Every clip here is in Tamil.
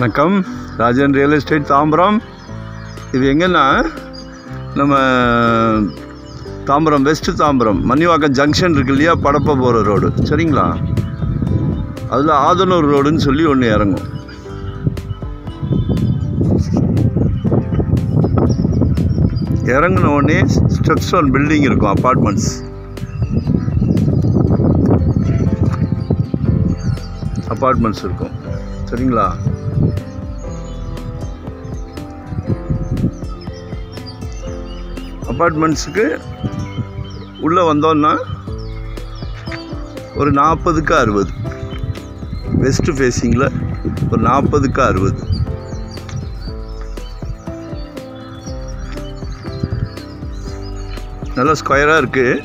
வணக்கம் ராஜன் ரியல் எஸ்டேட் தாம்பரம் இது எங்கன்னா நம்ம தாம்பரம் வெஸ்ட் தாம்பரம் மணிவாக்கம் ஜங்ஷன் இருக்கு இல்லையா படப்ப போகிற ரோடு சரிங்களா அதில் ஆதனூர் ரோடுன்னு சொல்லி ஒன்று இறங்கும் இறங்கின உடனே ஸ்டெப்ஸ் ஒன் பில்டிங் இருக்கும் அப்பார்ட்மெண்ட்ஸ் அப்பார்ட்மெண்ட்ஸ் இருக்கும் சரிங்களா அப்பார்ட்மெண்ட்ஸுக்கு உள்ளே வந்தோன்னா ஒரு நாற்பதுக்கு அறுபது வெஸ்ட் ஃபேஸிங்கில் ஒரு நாற்பதுக்கு அறுபது நல்லா ஸ்கொயராக இருக்குது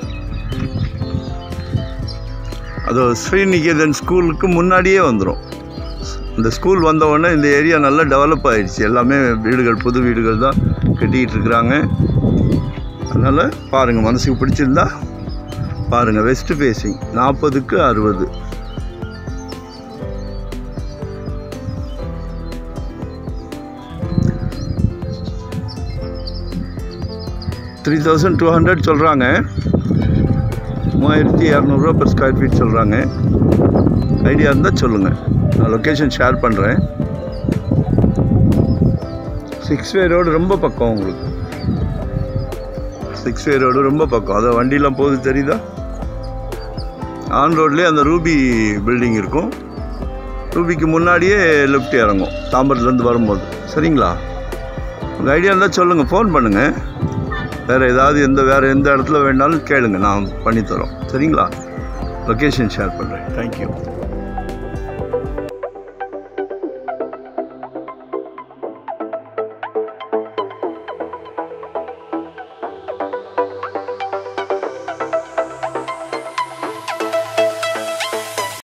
அது ஸ்ரீநிகேதன் ஸ்கூலுக்கு முன்னாடியே வந்துடும் இந்த ஸ்கூல் வந்த உடனே இந்த ஏரியா நல்லா டெவலப் ஆயிடுச்சு எல்லாமே வீடுகள் புது வீடுகள் தான் கட்டிக்கிட்டு இருக்கிறாங்க அதனால் பாருங்கள் மனசுக்கு பிடிச்சிருந்தா பாருங்கள் வெஸ்ட் ஃபேஸிங் நாற்பதுக்கு அறுபது த்ரீ தௌசண்ட் டூ ஹண்ட்ரட் சொல்கிறாங்க மூவாயிரத்தி இரநூறுவா per ஸ்கொயர் ஃபீட் சொல்கிறாங்க ஐடியா இருந்தால் சொல்லுங்கள் நான் லொக்கேஷன் ஷேர் பண்ணுறேன் சிக்ஸ் வே ரோடு ரொம்ப பக்கம் உங்களுக்கு சிக்ஸ் வே ரோடு ரொம்ப பக்கம் அதை வண்டிலாம் போகுது தெரியுதா ஆன் ரோட்லேயே அந்த ரூபி பில்டிங் இருக்கும் ரூபிக்கு முன்னாடியே லெஃப்ட் இறங்கும் தாம்பரத்துலேருந்து வரும்போது சரிங்களா உங்கள் ஐடியா இருந்தால் சொல்லுங்கள் ஃபோன் பண்ணுங்கள் வேறு ஏதாவது எந்த வேறு எந்த இடத்துல வேணாலும் கேளுங்க நான் பண்ணித்தரோம் சரிங்களா லொக்கேஷன் ஷேர் பண்ணுறேன் தேங்க்யூ